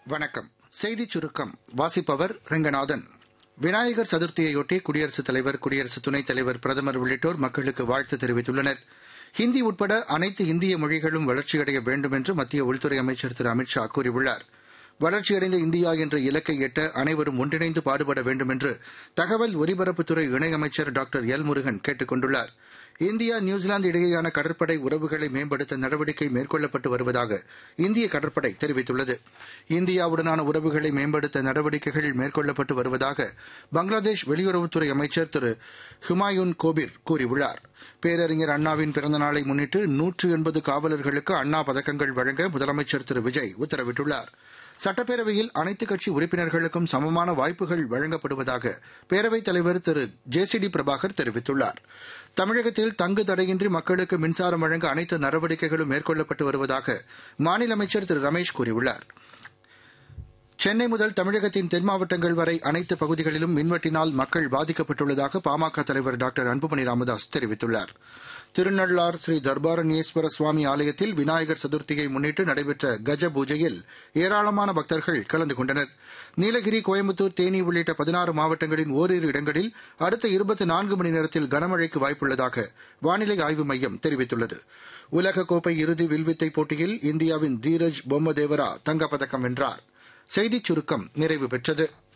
வணக்கம் செய்திச் சுருக்கம் வாசிப்பவர் ரெங்கநாதன் விநாயகர் சதுர்த்தியையொட்டி குடியரசுத் தலைவர் குடியரசு துணைத் தலைவர் பிரதமர் உள்ளிட்டோர் மக்களுக்கு வாழ்த்து தெரிவித்துள்ளனர் ஹிந்தி உட்பட அனைத்து இந்திய மொழிகளும் வளர்ச்சியடைய வேண்டும் என்று மத்திய உள்துறை அமைச்சர் திரு அமித் ஷா கூறியுள்ளார் வளர்ச்சியடைந்த இந்தியா என்ற இலக்கை எட்ட அனைவரும் ஒன்றிணைந்து பாடுபட வேண்டும் என்று தகவல் ஒலிபரப்புத்துறை இணையமைச்சர் டாக்டர் எல் முருகன் கேட்டுக் கொண்டுள்ளார் இந்தியா நியூசிலாந்து இடையேயான கடற்படை உறவுகளை மேம்படுத்த நடவடிக்கை மேற்கொள்ளப்பட்டு வருவதாக இந்திய கடற்படை தெரிவித்துள்ளது இந்தியாவுடனான உறவுகளை மேம்படுத்த நடவடிக்கைகள் மேற்கொள்ளப்பட்டு வருவதாக பங்களாதேஷ் வெளியுறவுத்துறை அமைச்சர் திரு ஹுமாயூன் கோபிர் கூறியுள்ளார் பேரறிஞர் அண்ணாவின் பிறந்தநாளை முன்னிட்டு நூற்று எண்பது காவலர்களுக்கு அண்ணா பதக்கங்கள் வழங்க முதலமைச்சர் திரு விஜய் உத்தரவிட்டுள்ளார் சட்டப்பேரவையில் அனைத்துக் கட்சி உறுப்பினர்களுக்கும் சமமான வாய்ப்புகள் வழங்கப்படுவதாக பேரவைத் தலைவர் Thiru J C D Prabhakar தெரிவித்துள்ளார் தமிழகத்தில் தங்கு தடையின்றி மக்களுக்கு மின்சாரம் வழங்க அனைத்து நடவடிக்கைகளும் மேற்கொள்ளப்பட்டு வருவதாக மாநில அமைச்சர் திரு ரமேஷ் கூறியுள்ளார் சென்னை முதல் தமிழகத்தின் தென் மாவட்டங்கள் வரை அனைத்து பகுதிகளிலும் மின்வெட்டினால் மக்கள் பாதிக்கப்பட்டுள்ளதாக பாமக தலைவர் டாக்டர் அன்புமணி ராமதாஸ் தெரிவித்துள்ளார் திருநள்ளார் ஸ்ரீ தர்பாரண்யேஸ்வர சுவாமி ஆலயத்தில் விநாயகர் சதுர்த்தியை முன்னிட்டு நடைபெற்ற கஜ பூஜையில் ஏராளமான பக்தர்கள் கலந்து கொண்டனர் நீலகிரி கோயம்புத்தூர் தேனி உள்ளிட்ட பதினாறு மாவட்டங்களின் ஓரிரு இடங்களில் அடுத்த இருபத்தி நான்கு மணி நேரத்தில் கனமழைக்கு வாய்ப்புள்ளதாக வானிலை ஆய்வு மையம் தெரிவித்துள்ளது உலகக்கோப்பை இறுதி வில்வித்தை போட்டியில் இந்தியாவின் தீரஜ் பொம்மதேவரா தங்கப்பதக்கம் வென்றார் செய்திச் சுருக்கம் நிறைவு பெற்றது